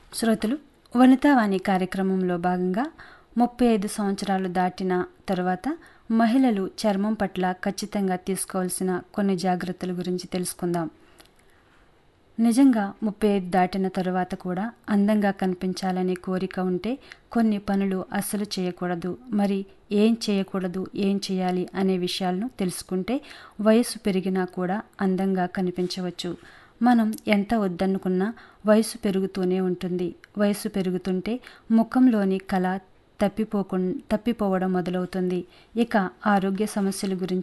శ్రోతలు వనితావాణి కార్యక్రమంలో భాగంగా ముప్పై ఐదు సంవత్సరాలు దాటిన తరువాత మహిళలు చర్మం పట్ల ఖచ్చితంగా తీసుకోవాల్సిన కొన్ని జాగ్రత్తల గురించి తెలుసుకుందాం నిజంగా ముప్పై ఐదు దాటిన తరువాత కూడా అందంగా కనిపించాలనే కోరిక ఉంటే కొన్ని పనులు అస్సలు చేయకూడదు మరి ఏం చేయకూడదు ఏం చేయాలి అనే విషయాలను తెలుసుకుంటే వయసు పెరిగినా కూడా అందంగా కనిపించవచ్చు మనం ఎంత వద్దనుకున్నా వయసు పెరుగుతూనే ఉంటుంది వయసు పెరుగుతుంటే ముఖంలోని కళ తప్పిపోకు తప్పిపోవడం మొదలవుతుంది ఇక ఆరోగ్య సమస్యల గురించి